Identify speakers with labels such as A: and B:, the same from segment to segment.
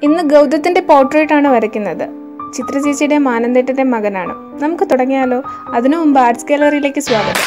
A: ഇന്ന് ഗൗതത്തിൻ്റെ പോർട്രേറ്റാണ് വരയ്ക്കുന്നത് ചിത്ര ചേച്ചിയുടെ മാനന്തേട്ടൻ്റെ മകനാണ് നമുക്ക് തുടങ്ങിയാലോ അതിനു മുമ്പ് ആർട്സ് ഗാലറിയിലേക്ക് സ്വാഗതം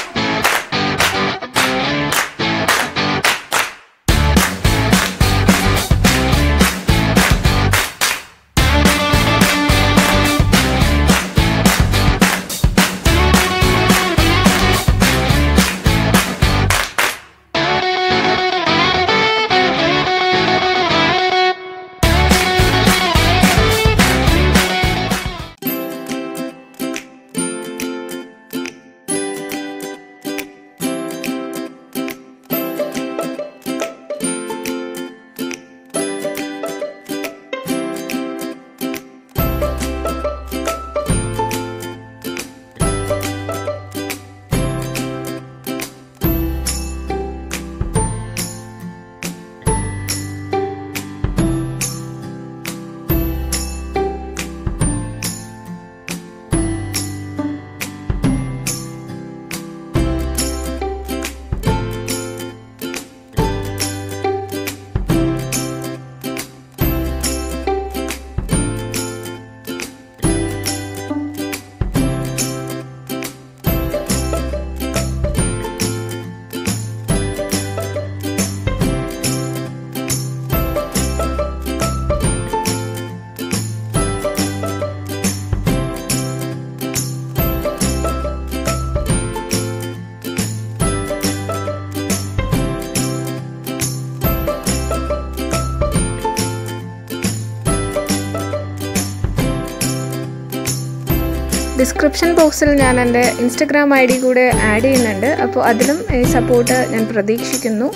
A: ഡിസ്ക്രിപ്ഷൻ ബോക്സിൽ ഞാൻ എൻ്റെ ഇൻസ്റ്റഗ്രാം ഐ ഡി കൂടെ ആഡ് ചെയ്യുന്നുണ്ട് അപ്പോൾ അതിലും ഈ സപ്പോർട്ട് ഞാൻ പ്രതീക്ഷിക്കുന്നു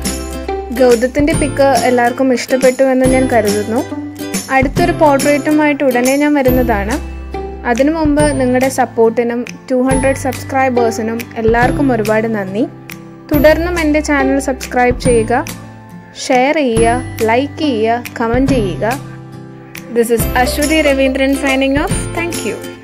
A: ഗൗതത്തിൻ്റെ പിക്ക് എല്ലാവർക്കും ഇഷ്ടപ്പെട്ടു എന്ന് ഞാൻ കരുതുന്നു അടുത്തൊരു പോർട്രേറ്റുമായിട്ട് ഉടനെ ഞാൻ വരുന്നതാണ് അതിനു മുമ്പ് നിങ്ങളുടെ സപ്പോർട്ടിനും ടു ഹൺഡ്രഡ് സബ്സ്ക്രൈബേഴ്സിനും എല്ലാവർക്കും ഒരുപാട് നന്ദി തുടർന്നും എൻ്റെ ചാനൽ സബ്സ്ക്രൈബ് ചെയ്യുക ഷെയർ ചെയ്യുക ലൈക്ക് ചെയ്യുക കമൻറ്റ് ചെയ്യുക this is Aswathy Raveendran signing off thank U